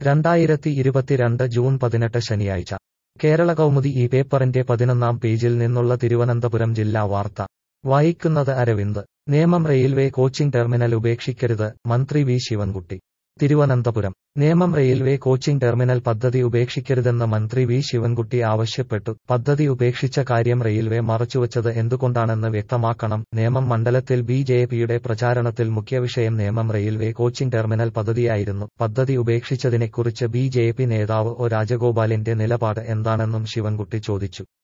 രണ്ടായിരത്തി ഇരുപത്തിരണ്ട് ജൂൺ പതിനെട്ട് ശനിയാഴ്ച കേരള കൗമുദി ഈ പേപ്പറിന്റെ പതിനൊന്നാം പേജിൽ നിന്നുള്ള തിരുവനന്തപുരം ജില്ലാ വാർത്ത വായിക്കുന്നത് Aravind Nemom railway coaching terminal ഉപേക്ഷിക്കരുത് മന്ത്രി V Sivankutty Thiruvananthapuram Nemom railway coaching terminal പദ്ധതി ഉപേക്ഷിക്കരുതെന്ന് മന്ത്രി വി ശിവൻകുട്ടി ആവശ്യപ്പെട്ടു പദ്ധതി ഉപേക്ഷിച്ച കാര്യം റെയിൽവേ മറച്ചുവച്ചത് എന്തുകൊണ്ടാണെന്ന് വ്യക്തമാക്കണം നേമം മണ്ഡലത്തിൽ ബി ജെ പിയുടെ പ്രചാരണത്തിൽ മുഖ്യവിഷയം നേമം റെയിൽവേ കോച്ചിംഗ് ടെർമിനൽ പദ്ധതിയായിരുന്നു പദ്ധതി ഉപേക്ഷിച്ചതിനെക്കുറിച്ച് ബി ജെ പി നേതാവ് ഒ രാജഗോപാലിന്റെ നിലപാട് എന്താണെന്നും ശിവൻകുട്ടി ചോദിച്ചു